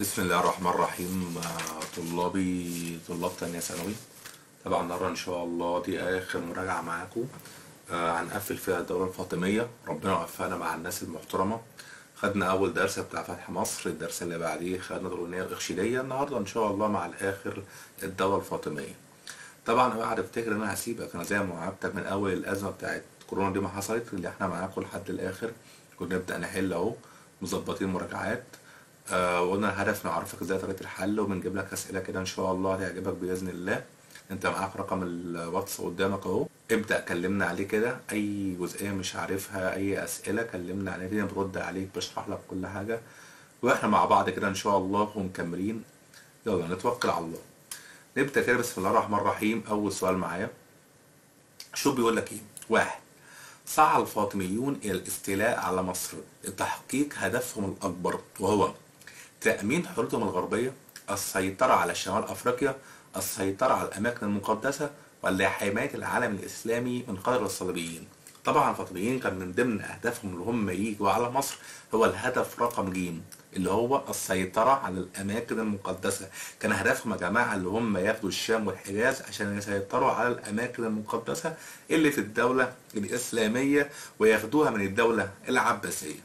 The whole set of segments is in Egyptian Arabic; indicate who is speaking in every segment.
Speaker 1: بسم الله الرحمن الرحيم آه، طلابي طلاب تانية ثانوي طبعا النهارده ان شاء الله دي اخر مراجعة معاكم آه، هنقفل فيها الدورة الفاطمية ربنا يوفقنا مع الناس المحترمة خدنا اول درس بتاع فتح مصر الدرس اللي بعديه خدنا درونية الإخشيدية النهارده ان شاء الله مع الاخر الدورة الفاطمية طبعا اوعى تفتكر ان انا هسيبك انا زي ما وعدتك من اول الازمة بتاعت كورونا دي ما حصلت اللي احنا معاكم لحد الاخر كنا نبدأ نحل اهو مظبطين مراجعات آه وقلنا الهدف نعرفك ازاي طريقة الحل وبنجيب لك اسئلة كده ان شاء الله هتعجبك بإذن الله انت معاك رقم الواتس قدامك اهو ابدأ كلمنا عليه كده اي جزئية مش عارفها اي اسئلة كلمنا عليه دي برد عليك بشرح لك كل حاجة واحنا مع بعض كده ان شاء الله ومكملين يلا نتوكل على الله نبدأ كده بسم الله الرحمن الرحيم اول سؤال معايا شو بيقول لك ايه واحد سعى الفاطميون إلى الاستيلاء على مصر لتحقيق هدفهم الأكبر وهو تأمين حدودهم الغربية السيطرة على شمال أفريقيا السيطرة على الأماكن المقدسة ولا حماية العالم الإسلامي من قدر الصليبيين طبعا الفاطميين كان من ضمن أهدافهم اللي هم يجوا على مصر هو الهدف رقم جيم اللي هو السيطرة على الأماكن المقدسة كان هدفهم يا جماعة اللي هم ياخدوا الشام والحجاز عشان يسيطروا على الأماكن المقدسة اللي في الدولة الإسلامية وياخدوها من الدولة العباسية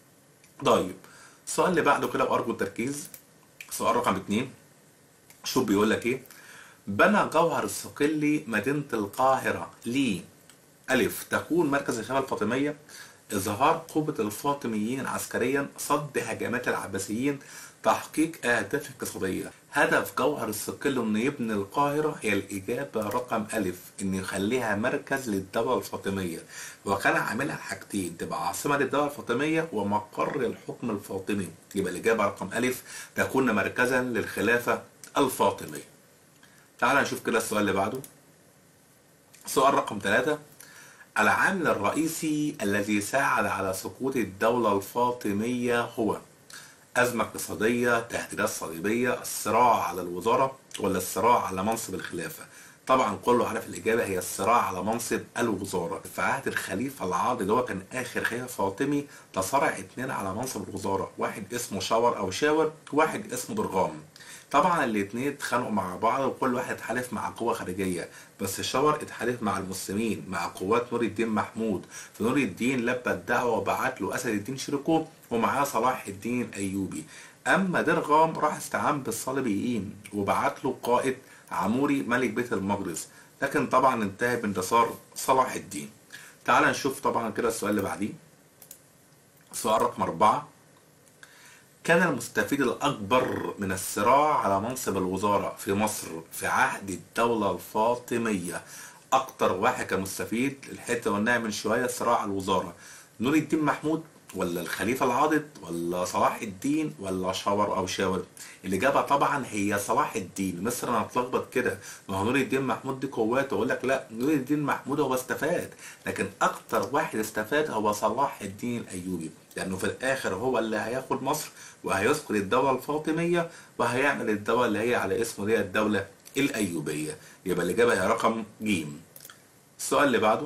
Speaker 1: طيب السؤال اللي بعده كده وأرجو التركيز سؤال رقم اتنين شوف بيقول لك ايه بنى جوهر الصقلي مدينة القاهرة ليه ألف تكون مركز الخلافة الفاطمية إظهار قوة الفاطميين عسكريا صد هجمات العباسيين تحقيق أهداف اقتصادية هدف جوهر الصقلي إنه يبني القاهرة هي الإجابة رقم ألف إنه يخليها مركز للدولة الفاطمية وكان عاملها حاجتين تبقى عاصمة للدولة الفاطمية ومقر الحكم الفاطمي يبقى الإجابة رقم ألف تكون مركزا للخلافة الفاطمية تعال نشوف كده السؤال اللي بعده سؤال رقم ثلاثة العامل الرئيسي الذي ساعد على سقوط الدولة الفاطمية هو أزمة اقتصادية، تهديدات صليبية، الصراع على الوزارة ولا الصراع على منصب الخلافة؟ طبعا كله عارف الإجابة هي الصراع على منصب الوزارة في عهد الخليفة العاضل اللي هو كان آخر خليفة فاطمي تصارع اتنين على منصب الوزارة واحد اسمه شاور أو شاور وواحد اسمه درغام طبعا الاتنين اتخانقوا مع بعض وكل واحد اتحالف مع قوة خارجية بس شاور اتحالف مع المسلمين مع قوات نور الدين محمود فنور الدين لبى الدعوة وبعت له أسد الدين شركو ومعاه صلاح الدين الأيوبي أما درغام راح استعان بالصليبيين وبعت له قائد عموري ملك بيت المقدس لكن طبعا انتهى بانتصار صلاح الدين تعال نشوف طبعا كده السؤال اللي بعديه سؤال رقم أربعة كان المستفيد الأكبر من الصراع على منصب الوزارة في مصر في عهد الدولة الفاطمية أكتر واحد كان مستفيد الحتة قلناها من شوية صراع على الوزارة نور الدين محمود ولا الخليفة العاضد ولا صلاح الدين ولا شاور أو شاور الإجابة طبعا هي صلاح الدين مصر أنا هتلخبط كده ما هو نور الدين محمود دي قوات وأقول لك لا نور الدين محمود هو استفاد لكن أكتر واحد استفاد هو صلاح الدين الأيوبي لأنه في الآخر هو اللي هياخد مصر وهيسقط الدولة الفاطمية وهيعمل الدولة اللي هي على اسمه دي الدولة الأيوبية يبقى الإجابة هي رقم ج السؤال اللي بعده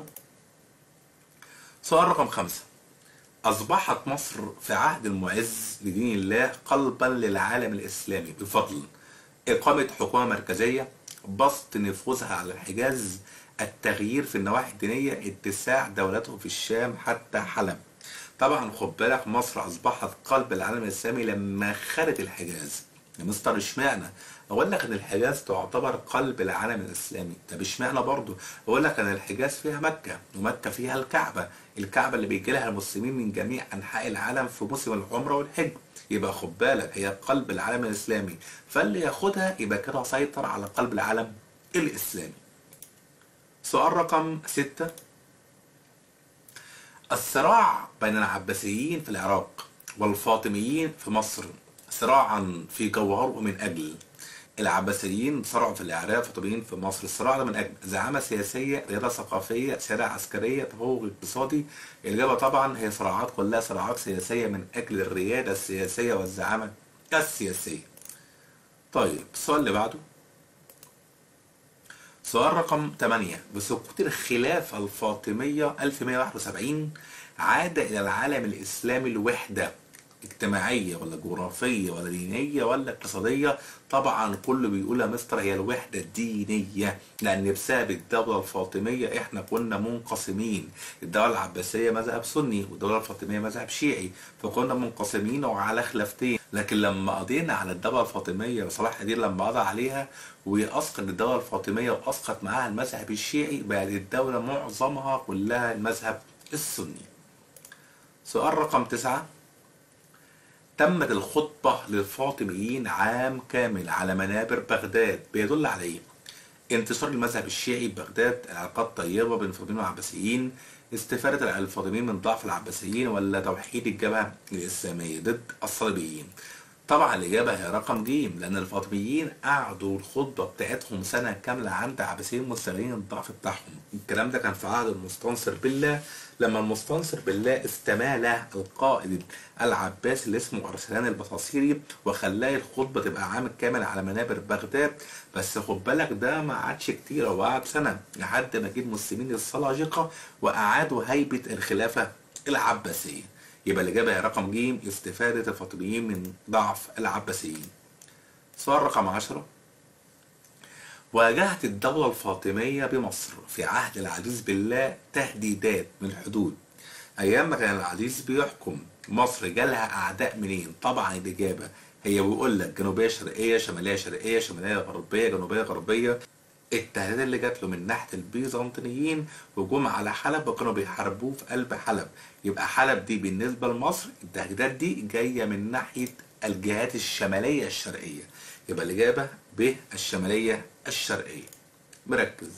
Speaker 1: سؤال رقم خمسة أصبحت مصر في عهد المعز لدين الله قلبا للعالم الإسلامي بفضل إقامة حكومة مركزية بسط نفوذها على الحجاز التغيير في النواحي الدينية اتساع دولته في الشام حتى حلب طبعا خد بالك مصر أصبحت قلب العالم الإسلامي لما خدت الحجاز يا مستر اشمعنى؟ اقول لك ان الحجاز تعتبر قلب العالم الاسلامي طب اشمعنى برضه اقول لك ان الحجاز فيها مكه ومكه فيها الكعبه الكعبه اللي بيجي لها المسلمين من جميع انحاء العالم في موسم العمره والحج يبقى خد بالك هي قلب العالم الاسلامي فاللي ياخدها يبقى كده سيطر على قلب العالم الاسلامي سؤال رقم ستة الصراع بين العباسيين في العراق والفاطميين في مصر صراعا في جوهره من اجل العباسيين صرعوا في العراق الفاطميين في مصر الصراع ده من اجل زعامه سياسيه رياضه ثقافيه سياده عسكريه تفوق اقتصادي الاجابه طبعا هي صراعات كلها صراعات سياسيه من اجل الرياده السياسيه والزعامه السياسيه طيب السؤال اللي بعده سؤال رقم 8 بسقوط الخلافة الفاطمية 1171 عاد إلى العالم الإسلامي الوحدة اجتماعية ولا جغرافية ولا دينية ولا اقتصادية طبعا كله بيقول يا مستر هي الوحدة الدينية لأن بسبب الدولة الفاطمية احنا كنا منقسمين الدولة العباسية مذهب سني والدولة الفاطمية مذهب شيعي فكنا منقسمين وعلى خلافتين لكن لما قضينا على الدولة الفاطمية وصلاح الدين لما قضى عليها وأسقط الدولة الفاطمية وأسقط معاها المذهب الشيعي بقت الدولة معظمها كلها المذهب السني سؤال رقم تسعة تمت الخطبة للفاطميين عام كامل على منابر بغداد بيدل على ايه؟ انتشار المذهب الشيعي ببغداد علاقات طيبة بين الفاطميين والعباسيين استفادة الفاطميين من ضعف العباسيين ولا توحيد الجبهة الإسلامية ضد الصليبيين طبعا الإجابة هي رقم ج لأن الفاطميين قعدوا الخطبة بتاعتهم سنة كاملة عند العباسيين مستغلين الضعف بتاعهم الكلام ده كان في عهد المستنصر بالله لما المستنصر بالله استماله القائد العباسي اللي اسمه أرسلان البصاصيري وخلاه الخطبة تبقى عام كامل على منابر بغداد بس خد بالك ده ما عادش كتير هو قعد سنة لحد ما جه المسلمين السلاجقة وأعادوا هيبة الخلافة العباسية يبقى الإجابة هي رقم ج استفادة الفاطميين من ضعف العباسيين. سؤال رقم 10 واجهت الدولة الفاطمية بمصر في عهد العزيز بالله تهديدات من الحدود. أيام ما كان العزيز بيحكم مصر جالها أعداء منين؟ طبعا الإجابة هي بيقول لك جنوبية شرقية شمالية شرقية شمالية غربية جنوبية غربية التهديدات اللي جات له من ناحيه البيزنطيين هجوم على حلب وكانوا بيحاربوه في قلب حلب يبقى حلب دي بالنسبه لمصر التهديدات دي جايه من ناحيه الجهات الشماليه الشرقيه يبقى الاجابه ب الشماليه الشرقيه مركز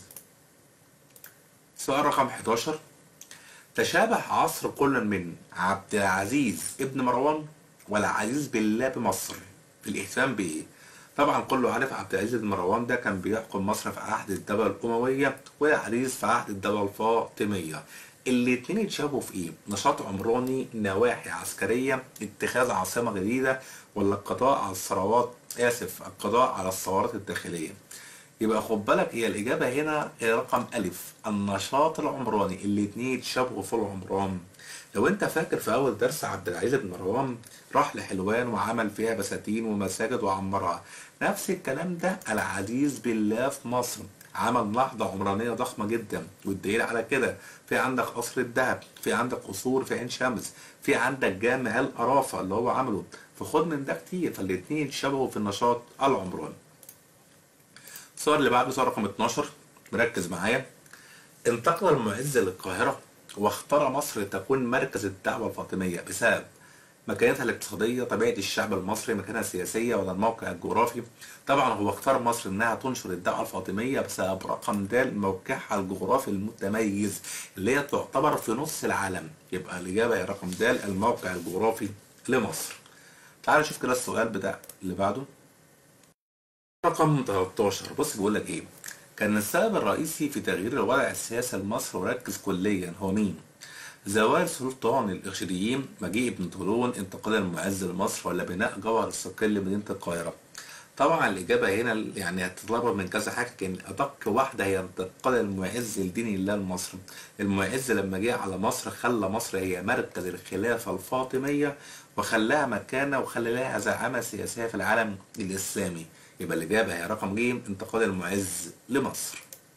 Speaker 1: سؤال رقم 11 تشابه عصر كل من عبد العزيز ابن مروان والعزيز بالله بمصر في الاهتمام بايه طبعا كله عارف عبد العزيز بن مروان ده كان بيحكم مصر في عهد الدولة الأموية والعزيز في عهد الدولة الفاطمية الاتنين اتشابهوا في ايه؟ نشاط عمراني نواحي عسكرية اتخاذ عاصمة جديدة ولا القضاء على الثروات آسف القضاء على الثورات الداخلية يبقى خد بالك هي الإجابة هنا هي رقم ألف النشاط العمراني الاتنين اتشابهوا في العمران لو انت فاكر في اول درس عبد العزيز بن مروان راح لحلوان وعمل فيها بساتين ومساجد وعمرها نفس الكلام ده العزيز بالله في مصر عمل نهضة عمرانية ضخمة جدا والدليل على كده في عندك قصر الذهب في عندك قصور في عين شمس في عندك جامع القرافة اللي هو عمله فخد من ده كتير فالاتنين شبهوا في النشاط العمراني السؤال اللي بعده سؤال رقم 12 مركز معايا انتقل المعز للقاهرة واختار مصر تكون مركز الدعوة الفاطمية بسبب مكانتها الاقتصادية طبيعة الشعب المصري مكانها السياسية ولا الموقع الجغرافي طبعا هو اختار مصر انها تنشر الدعوة الفاطمية بسبب رقم د موقعها الجغرافي المتميز اللي هي تعتبر في نص العالم يبقى الإجابة هي رقم د الموقع الجغرافي لمصر تعال نشوف كده السؤال بتاع اللي بعده رقم 13 بص بيقول لك ايه كان السبب الرئيسي في تغيير الوضع السياسي لمصر وركز كليا هو مين؟ زوال سلطان الإرشيديين مجيء ابن طولون انتقال المعز لمصر ولا بناء جوهر الصقل لمدينة القاهرة طبعا الإجابة هنا يعني هتتلخبط من كذا حاجة لكن أدق واحدة هي انتقال المعز لدين الله لمصر المعز لما جه على مصر خلى مصر هي مركز الخلافة الفاطمية وخلاها مكانة وخلى لها زعامة سياسية في العالم الإسلامي يبقى الإجابة هي رقم ج انتقال المعز لمصر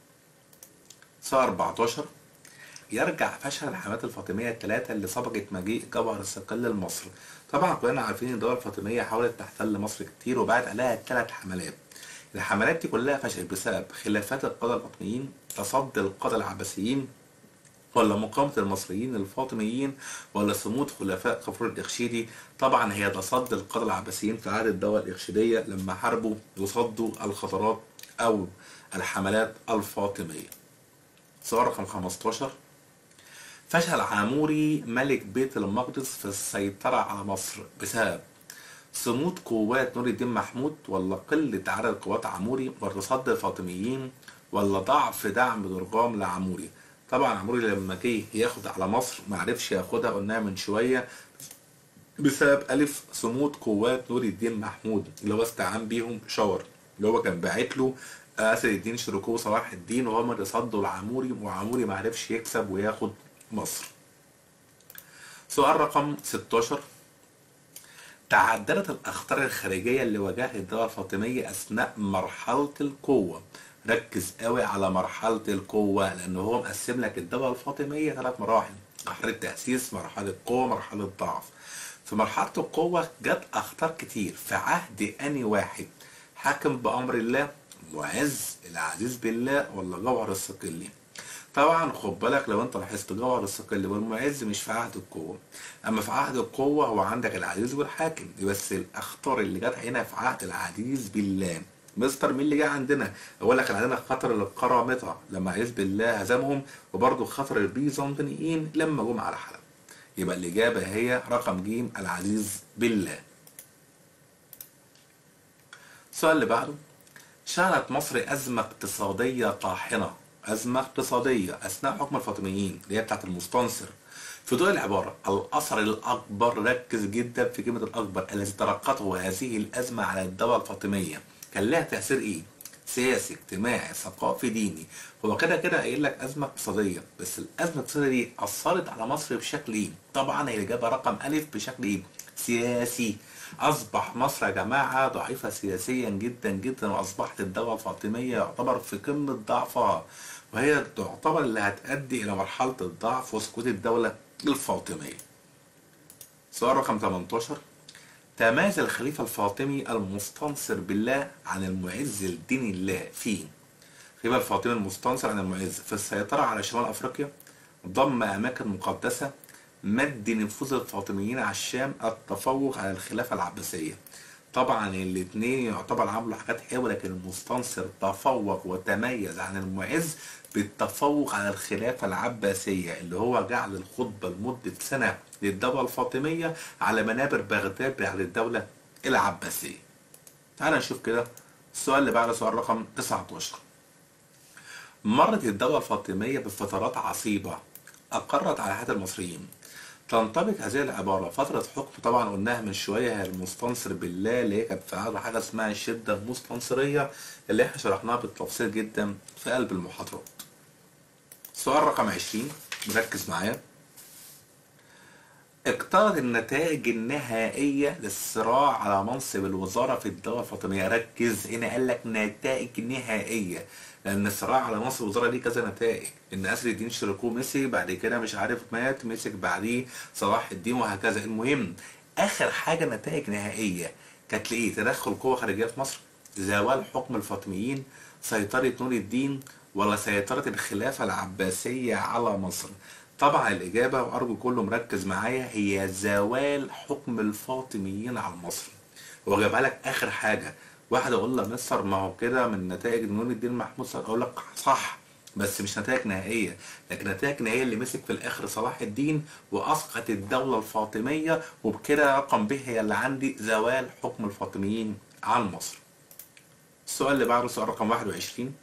Speaker 1: سؤال 14 يرجع فشل الحملات الفاطمية الثلاثة اللي سبقت مجيء جوهر الصقل لمصر طبعا كلنا عارفين ان الدولة الفاطمية حاولت تحتل مصر كتير وبعت عليها ثلاث حملات الحملات دي كلها فشلت بسبب خلافات القادة الفاطميين تصدي القادة العباسيين ولا مقاومة المصريين الفاطميين ولا صمود خلفاء كفر الإرشيدي طبعا هي تصدي القادة العباسيين في عهد الدولة الإرشيدية لما حاربوا يصدوا الخطرات أو الحملات الفاطمية سؤال رقم 15 فشل عاموري ملك بيت المقدس في السيطرة على مصر بسبب صمود قوات نور الدين محمود ولا قلة عدد قوات عاموري ولا تصدي الفاطميين ولا ضعف دعم درغام لعاموري طبعا عموري لما جه ياخد على مصر ما عرفش ياخدها قلناها من شويه بسبب الف صمود قوات نور الدين محمود اللي هو استعان بيهم شاور اللي هو كان باعت له اسد الدين شركوه صلاح الدين وهم اللي صدوا العموري وعموري ما عرفش يكسب وياخد مصر سؤال رقم 16 تعددت الأخطار الخارجية اللي واجهت الدولة الفاطمية أثناء مرحلة القوة ركز قوي على مرحلة القوة لأن هو مقسم لك الدولة الفاطمية ثلاث مراحل مرحلة تأسيس مرحلة قوة مرحلة ضعف في مرحلة القوة جت أخطار كتير في عهد أني واحد حاكم بأمر الله معز العزيز بالله ولا جوهر الصقلي طبعا خد بالك لو انت لاحظت جوهر الصقلي والمعز مش في عهد القوة اما في عهد القوة هو عندك العزيز والحاكم دي بس الاخطار اللي جت هنا في عهد العزيز بالله مستر مين اللي جه عندنا؟ اقول لك عندنا خطر القرامطه لما عز بالله هزمهم وبرضه خطر البيزنطيين لما جم على حلب. يبقى الاجابه هي رقم ج العزيز بالله. السؤال اللي بعده شهدت مصر ازمه اقتصاديه طاحنه ازمه اقتصاديه اثناء حكم الفاطميين اللي هي بتاعت المستنصر. في ضوء العبارة الأثر الأكبر ركز جدا في كلمة الأكبر التي ترقته هذه الأزمة على الدولة الفاطمية كان لها تأثير إيه؟ سياسي اجتماعي ثقافي ديني هو كده كده قايل لك أزمة اقتصادية بس الأزمة الاقتصادية دي أثرت على مصر بشكل إيه؟ طبعا هي الإجابة رقم ألف بشكل إيه؟ سياسي أصبح مصر يا جماعة ضعيفة سياسيا جدا جدا وأصبحت الدولة الفاطمية يعتبر في قمة ضعفها وهي تعتبر اللي هتؤدي إلى مرحلة الضعف وسقوط الدولة الفاطمية. سؤال رقم 18 تمايز الخليفة الفاطمي المستنصر بالله عن المعز لدين الله فيه الخليفة الفاطمي المستنصر عن المعز في السيطرة على شمال أفريقيا ضم أماكن مقدسة مد نفوذ الفاطميين على الشام التفوق على الخلافة العباسية طبعا الاثنين يعتبر عملوا حاجات حلوه لكن المستنصر تفوق وتميز عن المعز بالتفوق على الخلافه العباسيه اللي هو جعل الخطبه لمده سنه للدوله الفاطميه على منابر بغداد بعد الدوله العباسيه. تعال نشوف كده السؤال اللي بعده سؤال رقم 19 مرت الدولة الفاطمية بفترات عصيبة أقرت على حياة المصريين تنطبق هذه العبارة فترة حكم طبعا قلناها من شوية هي المستنصر بالله اللي هي كانت في عهد حاجة اسمها الشدة المستنصرية اللي احنا شرحناها بالتفصيل جدا في قلب المحاضرات. سؤال رقم 20 مركز معايا اقترض النتائج النهائية للصراع على منصب الوزارة في الدولة الفاطمية ركز هنا قال لك نتائج نهائية لأن الصراع على منصب الوزارة ليه كذا نتائج إن أسر الدين شركوه مسك بعد كده مش عارف مات مسك بعديه صلاح الدين وهكذا المهم آخر حاجة نتائج نهائية كانت لإيه تدخل قوة خارجية في مصر زوال حكم الفاطميين سيطرة نور الدين ولا سيطرة الخلافة العباسية على مصر طبعا الإجابة وأرجو كله مركز معايا هي زوال حكم الفاطميين على مصر هو جابها لك آخر حاجة واحد أقول له مصر ما هو كده من نتائج نور الدين محمود صلاح أقول لك صح بس مش نتائج نهائية لكن نتائج نهائية اللي مسك في الآخر صلاح الدين وأسقط الدولة الفاطمية وبكده رقم ب هي اللي عندي زوال حكم الفاطميين عن مصر السؤال اللي بعده سؤال رقم 21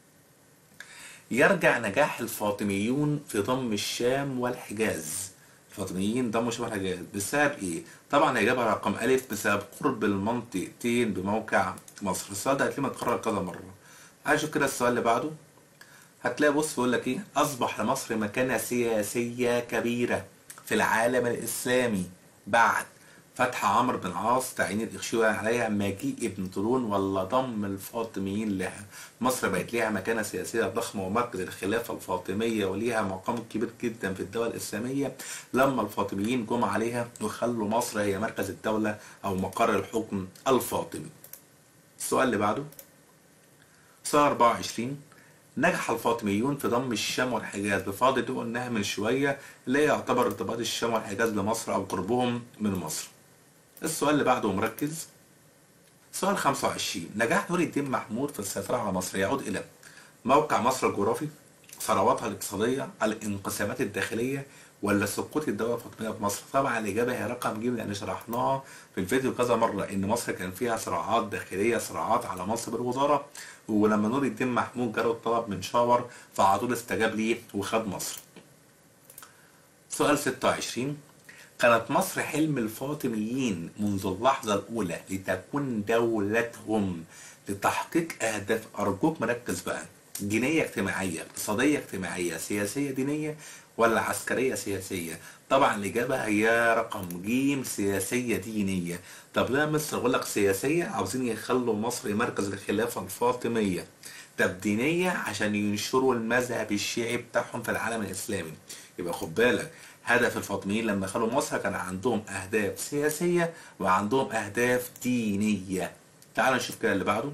Speaker 1: يرجع نجاح الفاطميون في ضم الشام والحجاز الفاطميين ضموا الشام والحجاز بسبب ايه؟ طبعا الاجابه رقم الف بسبب قرب المنطقتين بموقع مصر السؤال ده هتلاقيه متكرر كذا مره عايز كده السؤال اللي بعده هتلاقي بص بيقول لك ايه اصبح لمصر مكانه سياسيه كبيره في العالم الاسلامي بعد فتح عمرو بن العاص تعيين الاخشوي عليها مجيء ابن طولون ولا ضم الفاطميين لها مصر بقت ليها مكانه سياسيه ضخمه ومركز الخلافه الفاطميه وليها مقام كبير جدا في الدول الاسلاميه لما الفاطميين جم عليها وخلوا مصر هي مركز الدوله او مقر الحكم الفاطمي السؤال اللي بعده سؤال 24 نجح الفاطميون في ضم الشام والحجاز بفضل دي قلناها من شويه اللي هي يعتبر ارتباط الشام والحجاز بمصر او قربهم من مصر السؤال اللي بعده مركز سؤال 25 نجاح نور الدين محمود في السيطرة على مصر يعود إلى موقع مصر الجغرافي ثرواتها الاقتصادية الانقسامات الداخلية ولا سقوط الدولة الفاطمية في مصر طبعا الإجابة هي رقم ج لأن شرحناها في الفيديو كذا مرة إن مصر كان فيها صراعات داخلية صراعات على منصب الوزارة ولما نور الدين محمود جاله الطلب من شاور فعلى طول استجاب ليه وخد مصر سؤال 26 كانت مصر حلم الفاطميين منذ اللحظة الأولى لتكون دولتهم لتحقيق أهداف أرجوك مركز بقى دينية اجتماعية اقتصادية اجتماعية سياسية دينية ولا عسكرية سياسية طبعا الإجابة هي رقم ج سياسية دينية طب ليه مصر بقول لك سياسية عاوزين يخلوا مصر مركز الخلافة الفاطمية طب دينية عشان ينشروا المذهب الشيعي بتاعهم في العالم الإسلامي يبقى خد بالك هدف الفاطميين لما خلوا مصر كان عندهم أهداف سياسية وعندهم أهداف دينية تعال نشوف كده اللي بعده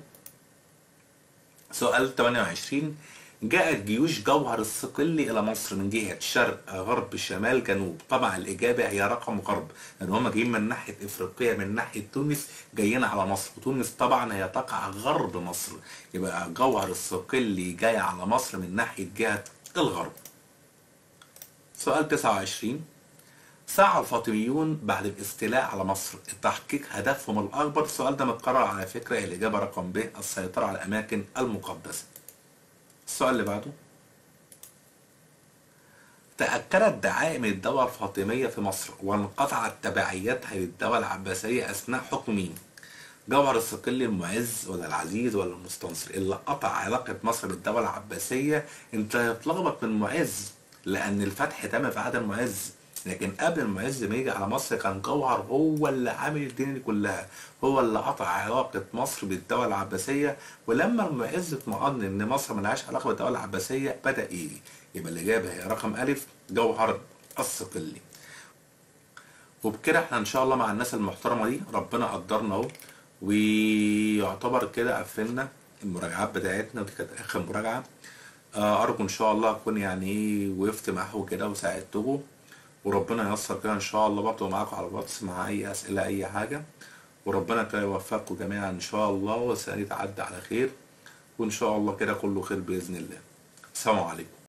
Speaker 1: سؤال 28 جاءت جيوش جوهر الصقلي إلى مصر من جهة شرق غرب شمال جنوب طبعا الإجابة هي رقم غرب لأن هم جايين من ناحية إفريقيا من ناحية تونس جايين على مصر وتونس طبعا هي تقع غرب مصر يبقى جوهر الصقلي جاي على مصر من ناحية جهة الغرب سؤال 29 سعى الفاطميون بعد الاستيلاء على مصر لتحقيق هدفهم الأكبر السؤال ده متكرر على فكرة الإجابة رقم ب السيطرة على الأماكن المقدسة السؤال اللي بعده تأكدت دعائم الدولة الفاطمية في مصر وانقطعت تبعيتها للدولة العباسية أثناء حكم مين؟ جوهر الصقلي المعز ولا العزيز ولا المستنصر اللي قطع علاقة مصر بالدولة العباسية انت هتتلخبط من معز لأن الفتح تم في عهد المعز لكن قبل المعز ما يجي على مصر كان جوهر هو اللي عامل الدنيا دي كلها هو اللي قطع علاقة مصر بالدولة العباسية ولما المعز اطمأن ان مصر ملهاش علاقة بالدولة العباسية بدأ يجي يبقى الإجابة هي رقم ألف جوهر الصقلي وبكده احنا ان شاء الله مع الناس المحترمة دي ربنا قدرنا اهو ويعتبر كده قفلنا المراجعات بتاعتنا ودي كانت اخر مراجعة آه، ارجو ان شاء الله اكون يعني ايه وقفت معاكم كده وساعدتكم وربنا ييسر كده ان شاء الله برضه معاكم على الواتس مع اي اسئله اي حاجه وربنا كده يوفقكم جميعا ان شاء الله والسنه دي تعدي على خير وان شاء الله كده كله خير باذن الله السلام عليكم